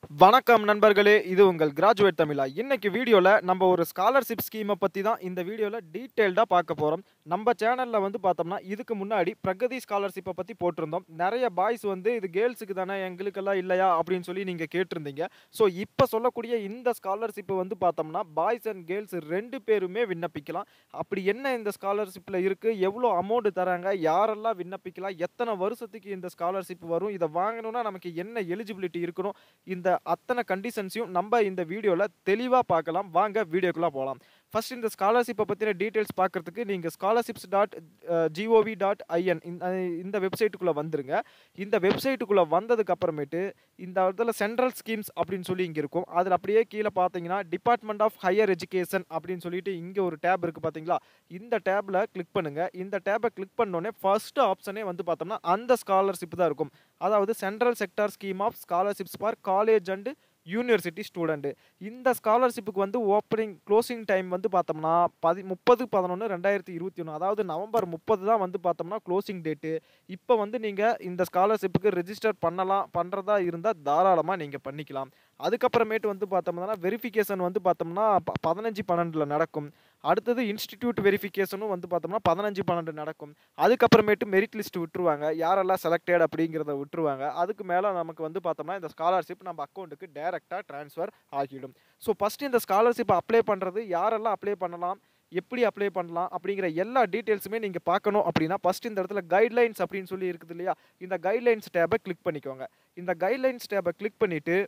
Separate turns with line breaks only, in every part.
வணக்கம் நண்பர்களே இது உங்கள் கிராஜுவேட் தமிழா இன்னைக்கு வீடியோவில் நம்ம ஒரு ஸ்காலர்ஷிப் ஸ்கீமை பற்றி தான் இந்த வீடியோவில் டீட்டெயில்டாக பார்க்க போகிறோம் நம்ம சேனலில் வந்து பார்த்தோம்னா இதுக்கு முன்னாடி பிரகதி ஸ்காலர்ஷிப்பை பற்றி போட்டிருந்தோம் நிறைய பாய்ஸ் வந்து இது கேர்ள்ஸுக்கு தானே எங்களுக்கெல்லாம் இல்லையா அப்படின்னு சொல்லி நீங்கள் கேட்டிருந்தீங்க ஸோ இப்போ சொல்லக்கூடிய இந்த ஸ்காலர்ஷிப்பு வந்து பார்த்தோம்னா பாய்ஸ் அண்ட் கேர்ள்ஸ் ரெண்டு பேருமே விண்ணப்பிக்கலாம் அப்படி என்ன இந்த ஸ்காலர்ஷிப்பில் இருக்குது எவ்வளோ அமௌண்ட் தராங்க யாரெல்லாம் விண்ணப்பிக்கலாம் எத்தனை வருஷத்துக்கு இந்த ஸ்காலர்ஷிப் வரும் இதை வாங்கணும்னா நமக்கு என்ன எலிஜிபிலிட்டி இருக்கணும் இந்த அத்தனை கண்டிஷன்ஸையும் நம்ம இந்த வீடியோவில் தெளிவாக பார்க்கலாம் வாங்க வீடியோக்குள்ளே போகலாம் ஃபர்ஸ்ட் இந்த ஸ்காலர்ஷிப்பை பற்றின டீட்டெயில்ஸ் பார்க்குறதுக்கு நீங்கள் scholarships dot G O V dot I N இந்த வெப்சைட்டுக்குள்ளே வந்துருங்க இந்த வெப்சைட்டுக்குள்ளே வந்ததுக்கு அப்புறமேட்டு இந்த இடத்துல சென்ட்ரல் ஸ்கீம்ஸ் அப்படின்னு சொல்லி இங்கே இருக்கும் அதில் அப்படியே கீழே பார்த்தீங்கன்னா டிபார்ட்மெண்ட் ஆஃப் ஹையர் எஜுகேஷன் அப்படின்னு சொல்லிட்டு இங்கே ஒரு டேப் இருக்குது பார்த்தீங்களா இந்த டேப்பில் கிளிக் பண்ணுங்கள் இந்த டேப்பை கிளிக் பண்ணோடனே ஃபர்ஸ்ட் ஆப்ஷனே வந்து பார்த்தோம்னா அந்த ஸ்காலர்ஷிப் தான் இருக்கும் அதாவது central sector scheme of scholarships for college and university student இந்த ஸ்காலர்ஷிப்புக்கு வந்து ஓப்பனிங் க்ளோசிங் டைம் வந்து பார்த்தோம்னா பதி முப்பது பதினொன்று ரெண்டாயிரத்தி இருபத்தி ஒன்று அதாவது நவம்பர் முப்பது தான் வந்து பார்த்தோம்னா க்ளோசிங் டேட்டு இப்போ வந்து நீங்கள் இந்த ஸ்காலர்ஷிப்புக்கு ரெஜிஸ்டர் பண்ணலாம் பண்ணுறதா இருந்தால் தாராளமாக நீங்கள் பண்ணிக்கலாம் அதுக்கப்புறமேட்டு வந்து பார்த்தோம்னா வெரிஃபிகேஷன் வந்து பார்த்தோம்னா ப- பதினஞ்சு பன்னெண்டில் நடக்கும் அடுத்தது இன்ஸ்டிடியூட் வெரிஃபிகேஷனும் வந்து பார்த்தோம்னா பதினஞ்சு பன்னெண்டு நடக்கும் அதுக்கப்புறமேட்டு மெரிட் லிஸ்ட் விட்டுருவாங்க யாரெல்லாம் செலக்டட் அப்படிங்கிறத விட்டுருவாங்க அதுக்கு மேலே நமக்கு வந்து பார்த்தோம்னா இந்த ஸ்காலர்ஷிப் நம்ம அக்கௌண்ட்டுக்கு டைரெக்டாக ட்ரான்ஸ்ஃபர் ஆகிடும் ஸோ ஃபஸ்ட்டு இந்த ஸ்காலர்ஷிப் அப்ளை பண்ணுறது யாரெல்லாம் அப்ளை பண்ணலாம் எப்படி அப்ளை பண்ணலாம் அப்படிங்கிற எல்லா டீட்டெயில்ஸுமே நீங்கள் பார்க்கணும் அப்படின்னா ஃபஸ்ட் இந்த இடத்துல கைட்லைன்ஸ் அப்படின்னு சொல்லி இருக்குது இல்லையா இந்த கைட்லைன்ஸ் டேபை கிளிக் பண்ணிக்கோங்க இந்த கைட்லைன்ஸ் டேபை கிளிக் பண்ணிவிட்டு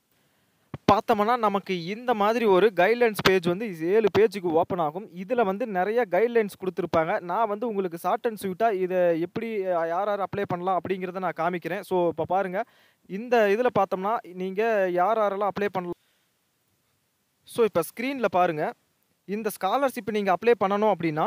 பார்த்தோம்னா நமக்கு இந்த மாதிரி ஒரு கைட்லைன்ஸ் பேஜ் வந்து ஏழு பேஜுக்கு ஓப்பன் ஆகும் இதில் வந்து நிறைய கைட்லைன்ஸ் கொடுத்துருப்பாங்க நான் வந்து உங்களுக்கு ஷார்ட் அண்ட் ஸ்வீட்டாக இதை எப்படி அஹ், யார் யார் அப்ளை பண்ணலாம் அப்படிங்கிறத நான் காமிக்கிறேன் ஸோ இப்போ பாருங்கள் இந்த இதில் பார்த்தோம்னா நீங்கள் யார் யாரெல்லாம் அப்ளை பண்ணலாம் ஸோ இப்போ ஸ்க்ரீனில் பாருங்கள் இந்த ஸ்காலர்ஷிப் நீங்கள் அப்ளை பண்ணணும் அப்படின்னா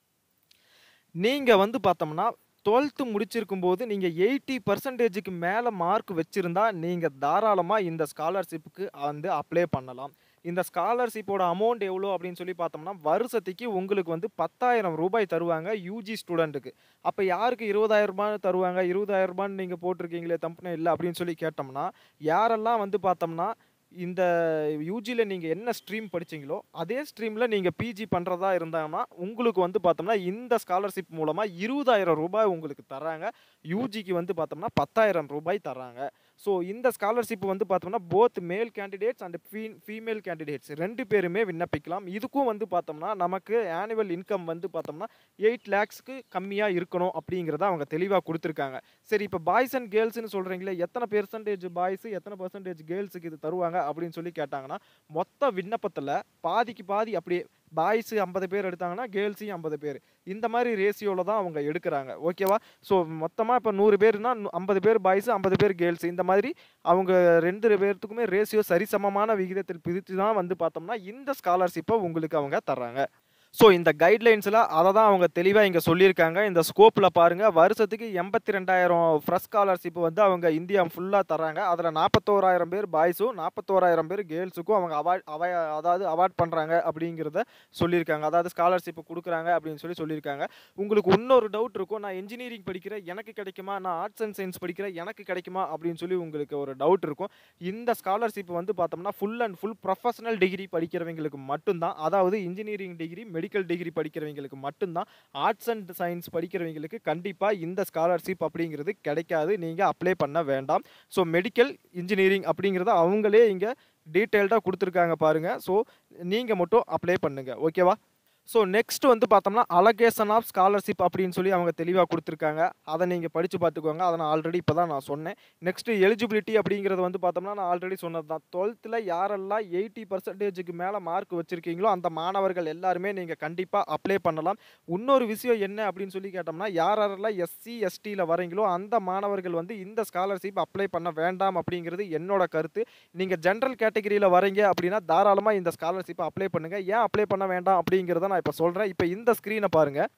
நீங்கள் வந்து பார்த்தோம்னா டுவெல்த்து முடிச்சிருக்கும் போது நீங்கள் எயிட்டி பர்சன்டேஜுக்கு மேலே மார்க் வச்சுருந்தா நீங்கள் தாராளமாக இந்த ஸ்காலர்ஷிப்புக்கு வந்து அப்ளை பண்ணலாம் இந்த ஸ்காலர்ஷிப்போட அமௌண்ட் எவ்வளோ அப்படின்னு சொல்லி பார்த்தோம்னா வருஷத்துக்கு உங்களுக்கு வந்து பத்தாயிரம் ரூபாய் தருவாங்க யூஜி ஸ்டூடெண்ட்டுக்கு அப்போ யாருக்கு இருபதாயிரம் ரூபாய் தருவாங்க இருபதாயிரம் ரூபான்னு நீங்கள் போட்டிருக்கீங்களே தம்புனே இல்லை அப்படின்னு சொல்லி கேட்டோம்னா யாரெல்லாம் வந்து பார்த்தோம்னா இந்த யூஜியில் நீங்கள் என்ன ஸ்ட்ரீம் படிச்சீங்களோ அதே ஸ்ட்ரீமில் நீங்கள் பிஜி பண்ணுறதா இருந்தாங்கன்னா உங்களுக்கு வந்து பார்த்தோம்னா இந்த ஸ்காலர்ஷிப் மூலமாக இருபதாயிரம் ரூபாய் உங்களுக்கு தராங்க யூஜிக்கு வந்து பார்த்தோம்னா பத்தாயிரம் ரூபாய் தராங்க ஸோ இந்த ஸ்காலர்ஷிப் வந்து பார்த்தோம்னா போத் மேல் கேண்டிடேட்ஸ் அண்ட் ஃபீ ஃபீமேல் கேண்டிடேட்ஸ் ரெண்டு பேருமே விண்ணப்பிக்கலாம் இதுக்கும் வந்து பார்த்தோம்னா நமக்கு ஆனுவல் இன்கம் வந்து பார்த்தோம்னா எயிட் லேக்ஸ்க்கு கம்மியாக இருக்கணும் அப்படிங்கிறத அவங்க தெளிவாக கொடுத்துருக்காங்க சரி இப்போ பாய்ஸ் அண்ட் கேர்ள்ஸ்னு சொல்கிறீங்களே எத்தனை பெர்சன்டேஜ் பாய்ஸ் எத்தனை பர்சன்டேஜ் கேர்ள்ஸுக்கு இது தருவாங்க அப்படின்னு சொல்லி கேட்டாங்கன்னா மொத்த விண்ணப்பத்தில் பாதிக்கு பாதி அப்படியே பாய்ஸு ஐம்பது பேர் எடுத்தாங்கன்னா கேர்ள்ஸையும் ஐம்பது பேர் இந்த மாதிரி ரேஷியோவில் தான் அவங்க எடுக்கிறாங்க ஓகேவா ஸோ மொத்தமாக இப்போ நூறு பேர்னா ஐம்பது பேர் பாய்ஸு ஐம்பது பேர் கேர்ள்ஸ் இந்த மாதிரி அவங்க ரெண்டு பேர்த்துக்குமே ரேஷியோ சரிசமமான விகிதத்தில் பிரித்து தான் வந்து பார்த்தோம்னா இந்த ஸ்காலர்ஷிப்பை உங்களுக்கு அவங்க தர்றாங்க ஸோ இந்த கைட்லைன்ஸில் அதை தான் அவங்க தெளிவாக இங்கே சொல்லியிருக்காங்க இந்த ஸ்கோப்பில் பாருங்கள் வருஷத்துக்கு எண்பத்தி ரெண்டாயிரம் ஃப்ரெஷ் ஸ்காலர்ஷிப் வந்து அவங்க இந்தியா ஃபுல்லாக தராங்க அதில் நாற்பத்தோராயிரம் பேர் பாய்ஸும் நாற்பத்தோராயிரம் பேர் கேர்ள்ஸுக்கும் அவங்க அவார்ட் அவ அதாவது அவார்ட் பண்ணுறாங்க அப்படிங்கிறத சொல்லியிருக்காங்க அதாவது ஸ்காலர்ஷிப் கொடுக்குறாங்க அப்படின்னு சொல்லி சொல்லியிருக்காங்க உங்களுக்கு இன்னொரு டவுட் இருக்கும் நான் இன்ஜினியரிங் படிக்கிறேன் எனக்கு கிடைக்குமா நான் ஆர்ட்ஸ் அண்ட் சயின்ஸ் படிக்கிறேன் எனக்கு கிடைக்குமா அப்படின்னு சொல்லி உங்களுக்கு ஒரு டவுட் இருக்கும் இந்த ஸ்காலர்ஷிப் வந்து பார்த்தோம்னா full and full professional degree படிக்கிறவங்களுக்கு மட்டும்தான் அதாவது இன்ஜினியரிங் டிகிரி மெடிக்கல் டிகிரி படிக்கிறவங்களுக்கு மட்டும்தான் ஆர்ட்ஸ் அண்ட் சயின்ஸ் படிக்கிறவங்களுக்கு கண்டிப்பாக இந்த ஸ்காலர்ஷிப் அப்படிங்கிறது கிடைக்காது நீங்கள் அப்ளை பண்ண வேண்டாம் ஸோ மெடிக்கல் இன்ஜினியரிங் அப்படிங்கிறத அவங்களே இங்கே டீட்டெயில்டாக கொடுத்துருக்காங்க பாருங்கள் ஸோ நீங்கள் மட்டும் அப்ளை பண்ணுங்கள் ஓகேவா ஸோ நெக்ஸ்ட் வந்து பார்த்தோம்னா அலகேஷன் ஆஃப் ஸ்காலர்ஷிப் அப்படின்னு சொல்லி அவங்க தெளிவாக கொடுத்துருக்காங்க அதை நீங்கள் படித்து பார்த்துக்கோங்க அதை நான் ஆல்ரெடி இப்போ தான் நான் சொன்னேன் நெக்ஸ்ட் எலிஜிபிலிட்டி அப்படிங்கிறது வந்து பார்த்தோம்னா நான் ஆல்ரெடி சொன்னது தான் டுவெல்த்தில் யாரெல்லாம் எயிட்டி பர்சன்டேஜுக்கு மேலே மார்க் வச்சுருக்கீங்களோ அந்த மாணவர்கள் எல்லாருமே நீங்கள் கண்டிப்பாக அப்ளை பண்ணலாம் இன்னொரு விஷயம் என்ன அப்படின்னு சொல்லி கேட்டோம்னா யார் யாரெல்லாம் எஸ்சி எஸ்டியில் வரீங்களோ அந்த மாணவர்கள் வந்து இந்த ஸ்காலர்ஷிப் அப்ளை பண்ண வேண்டாம் அப்படிங்கிறது என்னோட கருத்து நீங்கள் ஜென்ரல் கேட்டகரியில் வரீங்க அப்படின்னா தாராளமாக இந்த ஸ்காலர்ஷிப்பை அப்ளை பண்ணுங்கள் ஏன் அப்ளை பண்ண வேண்டாம் அப்படிங்கிறத நான் இப்போ சொல்கிறேன் இப்போ இந்த ஸ்க்ரீனை பாருங்கள்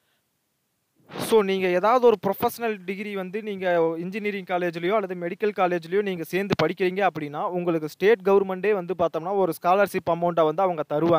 ஸோ நீங்கள் ஏதாவது ஒரு ப்ரொஃபஷனல் டிகிரி வந்து நீங்கள் இன்ஜினியரிங் காலேஜ்லேயோ அல்லது மெடிக்கல் காலேஜ்லேயோ நீங்கள் சேர்ந்து படிக்கிறீங்க அப்படின்னா உங்களுக்கு ஸ்டேட் கவர்மெண்ட்டே வந்து பார்த்தோம்னா ஒரு ஸ்காலர்ஷிப் அமௌண்ட்டை வந்து அவங்க தருவாங்க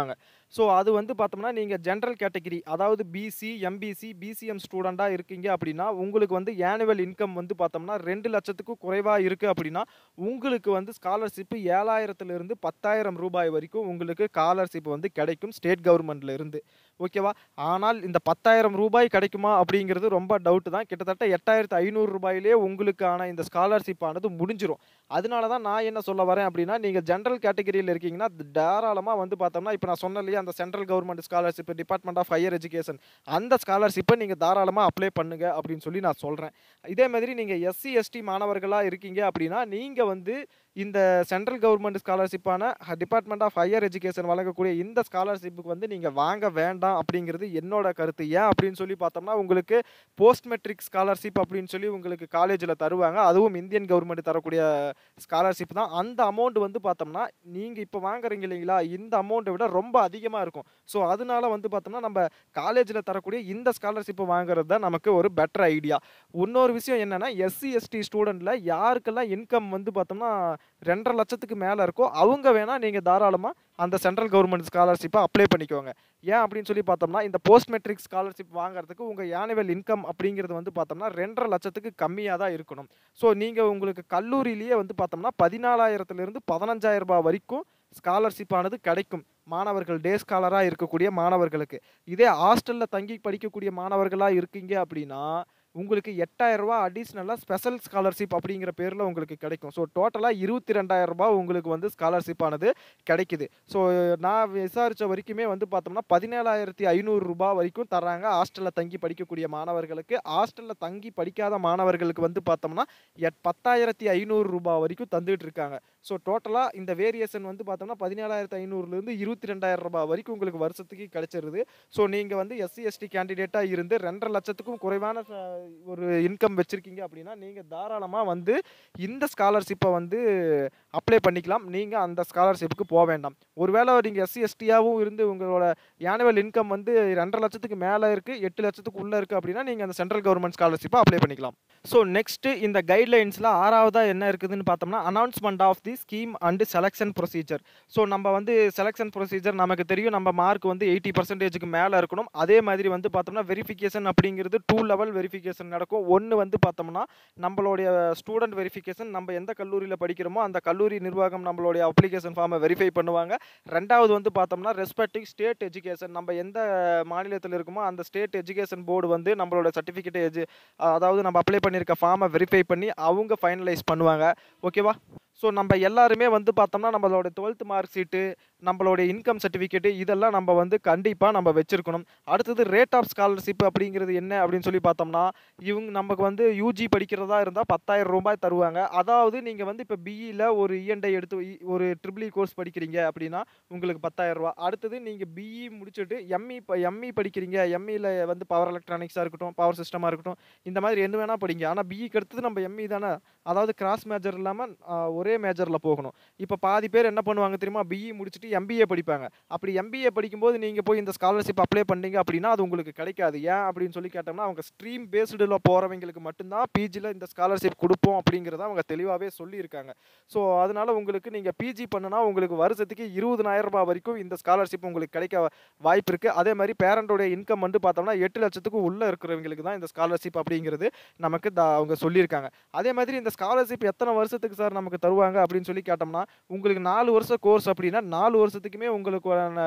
ஸோ அது வந்து பார்த்தோம்னா நீங்கள் ஜென்ரல் கேட்டகரி அதாவது பிசி எம்பிசி பிசிஎம் ஸ்டூடெண்ட்டாக இருக்கீங்க அப்படின்னா உங்களுக்கு வந்து ஆனுவல் இன்கம் வந்து பார்த்தோம்னா ரெண்டு லட்சத்துக்கும் குறைவாக இருக்குது அப்படின்னா உங்களுக்கு வந்து ஸ்காலர்ஷிப்பு ஏழாயிரத்துலேருந்து பத்தாயிரம் ரூபாய் வரைக்கும் உங்களுக்கு ஸ்காலர்ஷிப் வந்து கிடைக்கும் ஸ்டேட் கவர்மெண்ட்ல இருந்து ஓகேவா ஆனால் இந்த பத்தாயிரம் ரூபாய் கிடைக்குமா அப்படிங்கிறது ரொம்ப டவுட் தான் கிட்டத்தட்ட எட்டாயிரத்து ஐநூறு ரூபாயிலே உங்களுக்கான இந்த ஸ்காலர்ஷிப் ஆனது முடிஞ்சிரும் அதனால தான் நான் என்ன சொல்ல வரேன் அப்படின்னா நீங்கள் ஜென்ரல் கேட்டகரியில் இருக்கீங்கன்னா தாராளமாக வந்து பார்த்தோம்னா இப்போ நான் சொன்னலையே அந்த central government scholarship department of higher education அந்த ஸ்காலர்ஷிப்பை நீங்கள் தாராளமாக அப்ளை பண்ணுங்க அப்படின்னு சொல்லி நான் சொல்கிறேன் இதே மாதிரி நீங்கள் எஸ்சி எஸ்டி மாணவர்களாக இருக்கீங்க அப்படின்னா நீங்கள் வந்து இந்த சென்ட்ரல் கவர்மெண்ட் ஸ்காலர்ஷிப்பான டிபார்ட்மெண்ட் ஆஃப் ஹையர் எஜுகேஷன் வழங்கக்கூடிய இந்த ஸ்காலர்ஷிப்புக்கு வந்து நீங்கள் வாங்க வேண்டாம் அப்படிங்கிறது என்னோட கருத்து ஏன் அப்படின்னு சொல்லி பார்த்தோம்னா உங்களுக்கு போஸ்ட் மெட்ரிக் ஸ்காலர்ஷிப் அப்படின்னு சொல்லி உங்களுக்கு காலேஜில் தருவாங்க அதுவும் இந்தியன் கவர்மெண்ட் தரக்கூடிய ஸ்காலர்ஷிப் தான் அந்த அமௌண்ட் வந்து பார்த்தோம்னா நீங்கள் இப்போ வாங்குறீங்க இல்லைங்களா இந்த அமௌண்ட்டை விட ரொம்ப அதிகமாக இருக்கும் ஸோ அதனால வந்து பார்த்தோம்னா நம்ம காலேஜில் தரக்கூடிய இந்த ஸ்காலர்ஷிப்பை வாங்குறது தான் நமக்கு ஒரு பெட்டர் ஐடியா இன்னொரு விஷயம் என்னன்னா எஸ்சி எஸ்டி ஸ்டூடெண்ட்டில் யாருக்கெல்லாம் இன்கம் வந்து பார்த்தோம்னா ரெண்டரை லட்சத்துக்கு மேலே இருக்கோ அவங்க வேணால் நீங்கள் தாராளமாக அந்த சென்ட்ரல் கவர்மெண்ட் ஸ்காலர்ஷிப்பை அப்ளை பண்ணிக்கோங்க ஏன் அப்படின்னு சொல்லி பார்த்தோம்னா இந்த போஸ்ட் மெட்ரிக் ஸ்காலர்ஷிப் வாங்குறதுக்கு உங்கள் ஆனுவல் இன்கம் அப்படிங்கிறது வந்து பார்த்தோம்னா ரெண்டரை லட்சத்துக்கு கம்மியாக தான் இருக்கணும் ஸோ நீங்கள் உங்களுக்கு கல்லூரியிலேயே வந்து பார்த்தோம்னா பதினாலாயிரத்துலேருந்து பதினஞ்சாயிரம் ரூபாய் வரைக்கும் ஸ்காலர்ஷிப் ஆனது கிடைக்கும் மாணவர்கள் டே ஸ்காலராக இருக்கக்கூடிய மாணவர்களுக்கு இதே ஹாஸ்டலில் தங்கி படிக்கக்கூடிய மாணவர்களாக இருக்கீங்க அப்படின்னா உங்களுக்கு எட்டாயிரம் ரூபாய் அடிஷ்னலாக ஸ்பெஷல் ஸ்காலர்ஷிப் அப்படிங்கிற பேரில் உங்களுக்கு கிடைக்கும் ஸோ டோட்டலாக இருபத்தி ரெண்டாயிரம் ரூபாய் உங்களுக்கு வந்து ஸ்காலர்ஷிப் ஆனது கிடைக்குது ஸோ நான் விசாரித்த வரைக்குமே வந்து பார்த்தோம்னா பதினேழாயிரத்தி ஐநூறு ரூபாய் வரைக்கும் தராங்க ஹாஸ்டலில் தங்கி படிக்கக்கூடிய மாணவர்களுக்கு ஹாஸ்டலில் தங்கி படிக்காத மாணவர்களுக்கு வந்து பார்த்தோம்னா எட் பத்தாயிரத்தி ஐநூறு ரூபாய் வரைக்கும் தந்துட்டு இருக்காங்க ஸோ டோட்டலாக இந்த வேரியேஷன் வந்து பார்த்தோம்னா பதினேழாயிரத்தி ஐநூறுலேருந்து இருபத்தி ரெண்டாயிரம் ரூபாய் வரைக்கும் உங்களுக்கு வருஷத்துக்கு கிடைச்சிருது ஸோ நீங்கள் வந்து எஸ்சி எஸ்டி கேண்டிடேட்டாக இருந்து ரெண்டரை லட்சத்துக்கும் குறைவான ச- ஒரு இன்கம் வச்சுருக்கீங்க அப்படின்னா நீங்கள் தாராளமாக வந்து இந்த ஸ்காலர்ஷிப்பை வந்து அப்ளை பண்ணிக்கலாம் நீங்கள் அந்த ஸ்காலர்ஷிப்புக்கு போக வேண்டாம் ஒருவேளை நீங்கள் எஸ்சி எஸ்டியாகவும் இருந்து உங்களோட ஆனுவல் இன்கம் வந்து ரெண்டரை லட்சத்துக்கு மேலே இருக்குது எட்டு லட்சத்துக்கு உள்ளே இருக்குது அப்படின்னா நீங்கள் அந்த சென்ட்ரல் கவர்மெண்ட் ஸ்காலர்ஷிப்பை அப்ளை பண்ணிக்கலாம் ஸோ நெக்ஸ்ட்டு இந்த கைட்லைன்ஸில் ஆறாவதாக என்ன இருக்குதுன்னு பார்த்தோம்னா announcement of the scheme and selection procedure so நம்ம வந்து செலெக்ஷன் ப்ரொசீஜர் நமக்கு தெரியும் நம்ம மார்க் வந்து எயிட்டி பர்சன்டேஜுக்கு மேலே இருக்கணும் அதே மாதிரி வந்து பார்த்தோம்னா வெரிஃபிகேஷன் அப்படிங்கிறது டூ லெவல் வெரிஃபிகேஷன் நடக்கும் ஒன்று வந்து பார்த்தோம்னா நம்மளுடைய ஸ்டூடெண்ட் வெரிஃபிகேஷன் நம்ம எந்த கல்லூரியில் படிக்கிறோமோ அந்த கல்லூரி நிர்வாகம் நம்மளுடைய அப்ளிகேஷன் ஃபார்மை வெரிஃபை பண்ணுவாங்க ரெண்டாவது வந்து பார்த்தோம்னா ரெஸ்பெக்டிவ் ஸ்டேட் எஜுகேஷன் நம்ம எந்த மாநிலத்தில் இருக்கோமோ அந்த ஸ்டேட் எஜுகேஷன் போர்டு வந்து நம்மளோட சர்டிஃபிகேட் எஜு அதாவது நம்ம அப்ளை பண்ணியிருக்க ஃபார்மை வெரிஃபை பண்ணி அவங்க ஃபைனலைஸ் பண்ணுவாங்க ஓகேவா ஸோ நம்ம எல்லாருமே வந்து பார்த்தோம்னா நம்மளோட டுவெல்த் மார்க் ஷீட்டு நம்மளுடைய இன்கம் சர்டிஃபிகேட்டு இதெல்லாம் நம்ம வந்து கண்டிப்பாக நம்ம வச்சிருக்கணும் அடுத்தது ரேட் ஆஃப் ஸ்காலர்ஷிப் அப்படிங்கிறது என்ன அப்படின்னு சொல்லி பார்த்தோம்னா இவங்க நமக்கு வந்து யூஜி படிக்கிறதா இருந்தால் பத்தாயிரம் ரூபாய் தருவாங்க அதாவது நீங்கள் வந்து இப்போ பிஇயில் ஒரு இஎன்டை எடுத்து இ- ஒரு ட்ரிபிள் கோர்ஸ் படிக்கிறீங்க அப்படின்னா உங்களுக்கு பத்தாயிரம் ரூபா அடுத்தது நீங்கள் பிஇ முடிச்சுட்டு எம்இ எம்இ படிக்கிறீங்க எம்இயில் வந்து பவர் எலக்ட்ரானிக்ஸாக இருக்கட்டும் பவர் சிஸ்டமாக இருக்கட்டும் இந்த மாதிரி என்ன வேணால் படிங்க ஆனால் பிஇக்கு அடுத்தது நம்ம எம்இ தானே அதாவது கிராஸ் மேஜர் இல்லாமல் ஒரே மேஜரில் போகணும் இப்போ பாதி பேர் என்ன பண்ணுவாங்க தெரியுமா பிஇ முடிச்சுட்டு எம்பிஏ படிப்பாங்க அப்படி எம்பிஏ படிக்கும்போது நீங்கள் போய் இந்த ஸ்காலர்ஷிப் அப்ளை பண்ணீங்க அப்படின்னா அது உங்களுக்கு கிடைக்காது ஏன் அப்படின்னு சொல்லி கேட்டோம்னா அவங்க ஸ்ட்ரீம் பேஸ்டில் போகிறவங்களுக்கு மட்டும்தான் பிஜியில் இந்த ஸ்காலர்ஷிப் கொடுப்போம் அப்படிங்கிறத அவங்க தெளிவாகவே சொல்லியிருக்காங்க ஸோ அதனால உங்களுக்கு நீங்கள் பிஜி பண்ணுனா உங்களுக்கு வருஷத்துக்கு இருபதனாயிரம் ரூபாய் வரைக்கும் இந்த ஸ்காலர்ஷிப் உங்களுக்கு கிடைக்க வாய்ப்பு இருக்குது அதே மாதிரி பேரண்டோடைய இன்கம் வந்து பார்த்தோம்னா எட்டு லட்சத்துக்கு உள்ளே இருக்கிறவங்களுக்கு தான் இந்த ஸ்காலர்ஷிப் அப்படிங்கிறது நமக்கு த- அவங்க சொல்லியிருக்காங்க அதே மாதிரி இந்த ஸ்காலர்ஷிப் எத்தனை வருஷத்துக்கு சார் நமக்கு தருவாங்க அப்படின்னு சொல்லி கேட்டோம்னா உங்களுக்கு நாலு வருஷம் கோர்ஸ் அப்படின்னா நாலு வருஷத்துக்குமே உங்களுக்கு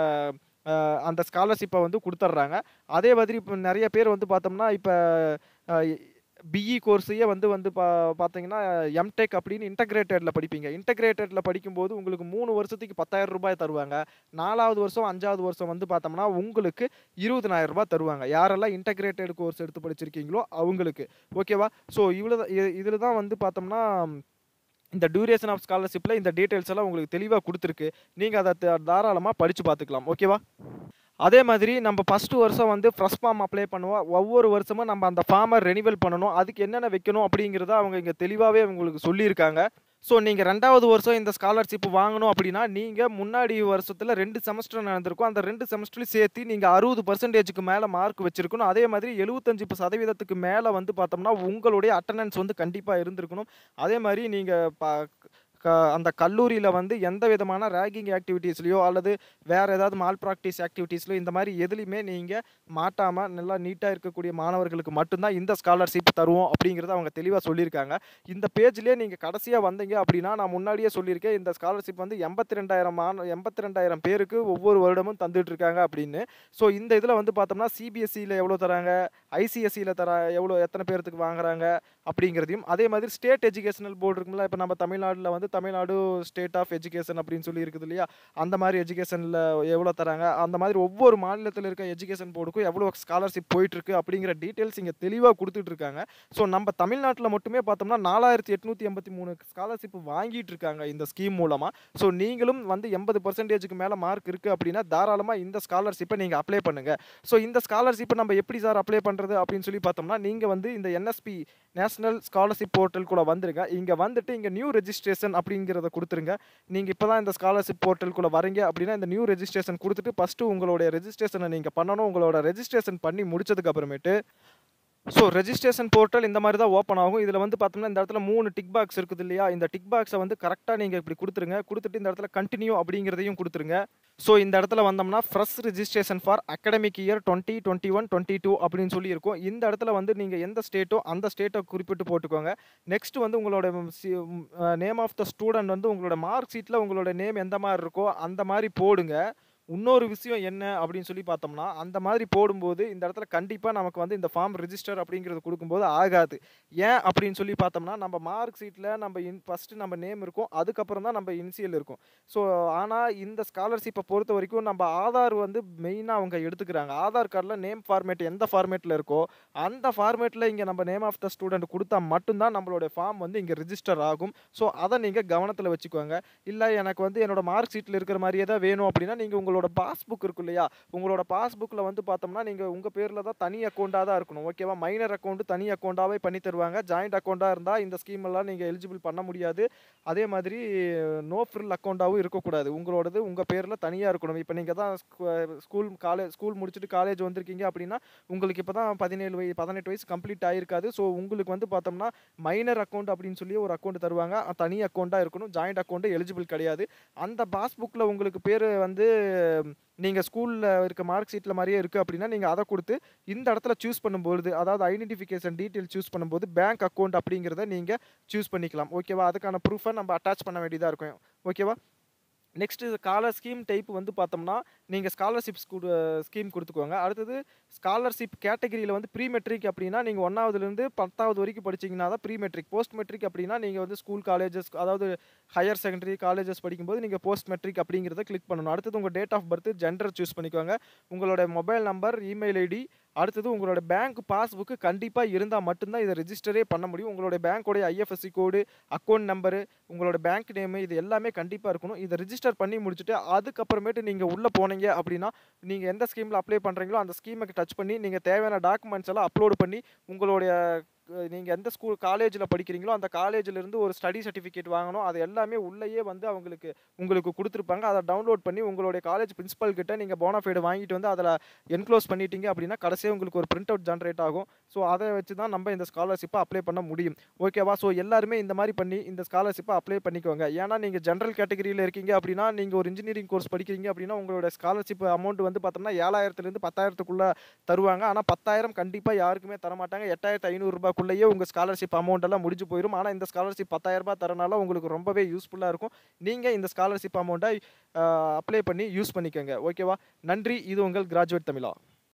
அந்த ஸ்காலர்ஷிப்பை வந்து கொடுத்துட்றாங்க அதே மாதிரி இப்போ நிறைய பேர் வந்து பார்த்தோம்னா இப்போ பிஇ கோர்ஸையே வந்து வந்து பா பார்த்தீங்கன்னா எம்டெக் அப்படின்னு இன்டகிரேட்டடில் படிப்பீங்க இன்டகிரேட்டடில் படிக்கும்போது உங்களுக்கு மூணு வருஷத்துக்கு பத்தாயிரம் ரூபாய் தருவாங்க நாலாவது வருஷம் அஞ்சாவது வருஷம் வந்து பார்த்தோம்னா உங்களுக்கு இருபதனாயிரம் ரூபாய் தருவாங்க யாரெல்லாம் இன்டகிரேட்டட் கோர்ஸ் எடுத்து படிச்சிருக்கீங்களோ அவங்களுக்கு ஓகேவா ஸோ இவ்வளோ இதில் தான் வந்து பார்த்தோம்னா இந்த டியூரேஷன் ஆஃப் ஸ்காலர்ஷிப்பில் இந்த டீட்டெயில்ஸ் எல்லாம் உங்களுக்கு தெளிவாக கொடுத்துருக்கு நீங்கள் அதை த- தாராளமாக படித்து பார்த்துக்கலாம் ஓகேவா அதே மாதிரி நம்ம ஃபஸ்ட்டு வருஷம் வந்து ஃப்ரெஷ் ஃபார்ம் அப்ளை பண்ணுவோம் ஒவ்வொரு வருஷமும் நம்ம அந்த ஃபார்மை ரெனிவல் பண்ணணும் அதுக்கு என்னென்ன வைக்கணும் அப்படிங்கிறத அவங்க இங்கே தெளிவாகவே உங்களுக்கு சொல்லியிருக்காங்க ஸோ நீங்கள் ரெண்டாவது வருஷம் இந்த ஸ்காலர்ஷிப் வாங்கணும் அப்படின்னா நீங்கள் முன்னாடி வருஷத்தில் ரெண்டு செமஸ்டர் நடந்திருக்கும் அந்த ரெண்டு செமஸ்டர்லையும் சேர்த்து நீங்கள் அறுபது பர்சன்டேஜுக்கு மேலே மார்க் வச்சிருக்கணும் அதே மாதிரி எழுபத்தஞ்சு சதவீதத்துக்கு மேலே வந்து பார்த்தோம்னா உங்களுடைய அட்டண்டன்ஸ் வந்து கண்டிப்பாக இருந்திருக்கணும் அதே மாதிரி நீங்கள் ப க அந்த கல்லூரியில வந்து எந்த விதமான ரேகிங் ஆக்டிவிட்டீஸ்லயோ அல்லது வேற ஏதாவது மால் பிராக்டிஸ் ஆக்டிவிட்டீஸ்லயோ இந்த மாரி எதுலயுமே நீங்க மாட்டாம நல்லா நீட்டா இருக்கக்கூடிய மாணவர்களுக்கு மட்டும் தான் இந்த ஸ்காலர்ஷிப் தருவோம் அப்படிங்கிறத அவங்க தெளிவா சொல்லியிருக்காங்க. இந்த பேஜ்லயே நீங்க கடைசியா வந்தீங்க அப்படின்னா, நான் முன்னாடியே சொல்லியிருக்கேன். இந்த ஸ்காலர்ஷிப் வந்து 82,000 மாண 82,000 பேருக்கு ஒவ்வொரு வருடமும் தந்துட்டு இருக்காங்க அப்படின்னு. ஸோ இந்த இதுல வந்து பார்த்தோம்னா, சிபிஎஸ்இல எவ்வளோ தராங்க, ஐசிஎஸ்இல தர எவ்வளோ எத்தன பேர்த்துக்கு வாங்குறாங்க அப்படிங்கிறதையும், அதே மாதிரி ஸ்டேட் எஜுகேஷனல் போர்டு இருக்கும்ல, இப்ப நம்ம தமிழ்நாடுல வந்து தமிழ்நாடு ஸ்டேட் ஆஃப் எஜுகேஷன் அப்படின்னு சொல்லி இருக்குது இல்லையா? அந்த மாரி எஜுகேஷன்ல எவ்வளோ தராங்க, அந்த மாதிரி ஒவ்வொரு மாநிலத்தில இருக்க எஜுகேஷன் போர்டுக்கும் எவ்வளோ ஸ்காலர்ஷிப் போயிட்டுருக்கு அப்படிங்கிற டீட்டெயில்ஸ் இங்க தெளிவா குடுத்துட்டு இருக்காங்க. ஸோ நம்ம தமிழ்நாட்டுல மட்டுமே பார்த்தோம்னா, 4883 ஸ்காலர்ஷிப் வாங்கிட்டு இருக்காங்க இந்த ஸ்கீம் மூலமா. ஸோ நீங்களும் வந்து 80%க்கு மேல மார்க் இருக்கு அப்படின்னா, தாராளமா இந்த ஸ்காலர்ஷிப்ப நீங்க அப்ளை பண்ணுங்க. ஸோ இந்த ஸ்காலர்ஷிப்ப நம்ம எப்படி சார் அப்ளை பண்றது அப்படின்னு சொல்லி பார்த்தோம்னா, நீங்க வந்து இந்த என்எஸ்பி நேஷனல் ஸ்காலர்ஷிப் போர்ட்டலுக்குள்ள வந்துருங்க. இங்க வந்துட்டு இங்க நியூ ரெஜிஸ்ட்ரேஷன் அப்படிங்கிறத குடுத்துருங்க. நீங்க இப்ப தான் இந்த ஸ்காலர்ஷிப் போர்ட்டலுக்குள்ள வரீங்க அப்படின்னா, இந்த நியூ ரெஜிஸ்ட்ரேஷன் குடுத்துட்டு ஃபர்ஸ்ட்டு உங்களுடைய ரெஜிஸ்ட்ரேஷன நீங்க பண்ணணும். உங்களோட ரெஜிஸ்ட்ரேஷன் பண்ணி முடிச்சதுக்கு அப்புறமேட்டு ஸோ ரெஜிஸ்ட்ரேஷன் போர்ட்டல் இந்த மாரி தான் ஓப்பன் ஆகும். இதுல வந்து பார்த்தோம்னா, இந்த இடத்துல 3 டிக் பாக்ஸ் இருக்குது இல்லையா? இந்த டிக் பாக்ஸ வந்து கரெக்ட்டா நீங்க இப்படி குடுத்துருங்க. குடுத்துட்டு இந்த இடத்துல கன்டின்யூ அப்படிங்கிறதையும் குடுத்துருங்க. ஸோ இந்த இடத்துல வந்தோம்னா, fresh registration for academic year 2021, 22 அப்படின்னு சொல்லி இருக்கும். இந்த இடத்துல வந்து நீங்க எந்த ஸ்டேட்டோ அந்த ஸ்டேட்ட குறிப்பிட்டு போட்டுக்கோங்க. நெக்ஸ்ட் வந்து உங்களோட சி uh name of the student வந்து உங்களோட மார்க் ஷீட்ல உங்களோட நேம் எந்த மாரி இருக்கோ, அந்த மாரி போடுங்க. இன்னொரு விஷயம் என்ன அப்படின்னு சொல்லி பார்த்தோம்னா, அந்த மாதிரி போடும்போது இந்த இடத்துல கண்டிப்பா நமக்கு வந்து இந்த ஃபார்ம் ரெஜிஸ்டர் அப்படிங்கிறது குடுக்கும்போது ஆகாது. ஏன் அப்படின்னு சொல்லி பார்த்தோம்னா, நம்ம மார்க் ஷீட்ல நம்ம இன் ஃபர்ஸ்ட்டு நம்ம நேம் இருக்கும். அதுக்கப்புறம் தான் நம்ம இனிஷியல் இருக்கும். ஸோ ஆனா இந்த ஸ்காலர்ஷிப்ப பொறுத்தவரைக்கும் நம்ம ஆதார் வந்து மெயினா அவங்க எடுத்துக்கிறாங்க. ஆதார் கார்ட்ல நேம் ஃபார்மேட் எந்த ஃபார்மேட்ல இருக்கோ, அந்த ஃபார்மேட்ல இங்க நம்ம நேம் ஆஃப் த ஸ்டூடண்ட் குடுத்தா மட்டும் தான் நம்மளுடைய ஃபார்ம் வந்து இங்க ரெஜிஸ்டர் ஆகும். ஸோ அத நீங்க கவனத்துல வச்சுக்கோங்க. இல்ல எனக்கு வந்து என்னோட மார்க் ஷீட்ல இருக்கிற மாரியே தான் வேணும் அப்படின்னா, நீங்க உங்களோட பாஸ்புக் இருக்கும் இல்லையா? உங்களோட பாஸ்புக்ல வந்து பார்த்தோம்னா, நீங்க உங்க பேர்ல தான் தனி அக்கவுண்டா தான் இருக்கணும். ஓகேவா? மைனர் அக்கவுண்ட் தனி அக்கவுண்டாவே பண்ணி தருவாங்க. ஜாயிண்ட் அக்கவுண்டா இருந்தா இந்த ஸ்கீம் எல்லாம் நீங்க எலிஜிபிள் பண்ண முடியாது. அதே மாதிரி நோ ஃப்ரில் அக்கவுண்டாவும் இருக்கக்கூடாது. உங்களோடது உங்க பேர்ல தனியா இருக்கணும். இப்ப நீங்க தான் ஸ்கூ ஸ்கூல் காலே ஸ்கூல் முடிச்சுட்டு காலேஜ் வந்திருக்கீங்க அப்படின்னா, உங்களுக்கு இப்ப தான் 17 வய 18 வயசு கம்ப்ளீட் ஆயிருக்காது. ஸோ உங்களுக்கு வந்து பார்த்தோம்னா, மைனர் அக்கவுண்ட் அப்படின்னு சொல்லி ஒரு அக்கவுண்ட் தருவாங்க. தனி அக்கவுண்டா இருக்கணும். ஜாயிண்ட் அக்கவுண்ட் எலிஜிபிள் கிடையாது. அந்த பாஸ்புக்ல உங்களுக்கு பேரு வந்து நீங்க ஸ்கூல்ல இருக்க மார்க் ஷீட்ல மாரியே இருக்கு அப்படின்னா, நீங்க அத குடுத்து இந்த இடத்துல சூஸ் பண்ணும்பொழுது, அதாவது ஐடென்டிஃபிகேஷன் டீட்டெயில் சூஸ் பண்ணும்போது, பேங்க் அக்கவுண்ட் அப்படிங்கிறத நீங்க சூஸ் பண்ணிக்கலாம். ஓகேவா? அதுக்கான ப்ரூஃப நம்ம அட்டாச் பண்ண வேண்டியதா இருக்கும். ஓகேவா? நெக்ஸ்ட் ஸ்காலர் ஸ்கீம் டைப் வந்து பார்த்தோம்னா, நீங்க ஸ்காலர்ஷிப்ஸ் குடு ஸ்கீம் குடுத்துக்கோங்க. அடுத்தது ஸ்காலர்ஷிப் கேட்டகரியில வந்து ப்ரீ மெட்ரிக் அப்படின்னா, நீங்க 1வதுலேருந்து 10வது வரைக்கும் படிச்சீங்கன்னா தான் ப்ரீ மெட்ரிக். போஸ்ட் மெட்ரிக் அப்படின்னா, நீங்க வந்து ஸ்கூல், காலேஜஸ் அதாவது ஹையர் செகண்டரி, காலேஜஸ் படிக்கும்போது நீங்க போஸ்ட் மெட்ரிக் அப்படிங்கிறத கிளிக் பண்ணணும். அடுத்தது உங்க date of birth, gender choose பண்ணிக்கோங்க. உங்களோட மொபைல் நம்பர், இமெயில் ஐடி, அடுத்தது உங்களோட பேங்க் பாஸ்புக் கண்டிப்பா இருந்தா மட்டும் தான் இத ரெஜிஸ்டரே பண்ண முடியும். உங்களுடைய பேங்கோடைய ஐஎஃப்எஸ்சி கோடு, அக்கவுண்ட் நம்பரு, உங்களோட பேங்க் நேமு இது எல்லாமே கண்டிப்பா இருக்கணும். இத ரிஜிஸ்டர் பண்ணி முடிச்சுட்டு, அதுக்கப்புறமேட்டு நீங்க உள்ள போனீங்க அப்படின்னா, நீங்க எந்த ஸ்கீம்ல அப்ளை பண்றீங்களோ, அந்த ஸ்கீம டச் பண்ணி, நீங்க தேவையான டாக்குமெண்ட்ஸ் எல்லாம் அப்லோட் பண்ணி, உங்களுடைய நீங்க எந்த ஸ்கூல் காலேஜ்ல படிக்கிறீங்களோ, அந்த காலேஜ்ல இருந்து ஒரு ஸ்டடி சர்டிஃபிகேட் வாங்கணும். அது எல்லாமே உள்ளயே வந்து அவங்களுக்கு உங்களுக்கு குடுத்துருப்பாங்க. அத டவுன்லோட் பண்ணி உங்களுடைய காலேஜ் பிரின்சிபல் கிட்ட நீங்க போனஃபைட் வாங்கிட்டு வந்து அதுல என்க்ளோஸ் பண்ணிட்டீங்க அப்படின்னா, கடைசியா உங்களுக்கு ஒரு பிரிண்ட் அவுட் ஜெனரேட் ஆகும். ஸோ அத வச்சு தான் நம்ம இந்த ஸ்காலர்ஷிப்ப அப்ளை பண்ண முடியும். ஓகேவா? ஸோ எல்லாருமே இந்த மாரி பண்ணி இந்த ஸ்காலர்ஷிப்ப அப்ளை பண்ணிக்கோங்க. ஏன்னா நீங்க ஜெனரல் கேட்டகரியில இருக்கீங்க அப்படின்னா, நீங்க ஒரு இன்ஜினியரிங் கோர்ஸ் படிக்கிறீங்க அப்படின்னா, உங்களோட ஸ்காலர்ஷிப் அமௌண்ட் வந்து பார்த்தோம்னா, 7,000லேருந்து 10,000த்துக்குள்ள தருவாங்க. ஆனா 10,000 கண்டிப்பா யாருக்குமே தரமாட்டாங்க. ரூ. 8,500 க்குள்ளயே உங்க ஸ்காலர்ஷிப் அமௌண்ட் எல்லாம் முடிஞ்சு போயிரும். ஆனா இந்த ஸ்காலர்ஷிப் ரூ. 10,000 தரனால உங்களுக்கு ரொம்பவே யூஸ்ஃபுல்லா இருக்கும். நீங்க இந்த ஸ்காலர்ஷிப் அமௌண்ட்ட அ அப்ளை பண்ணி யூஸ் பண்ணிக்கங்க. ஓகேவா? நன்றி. இது உங்கள் கிராஜுவேட் தமிழா.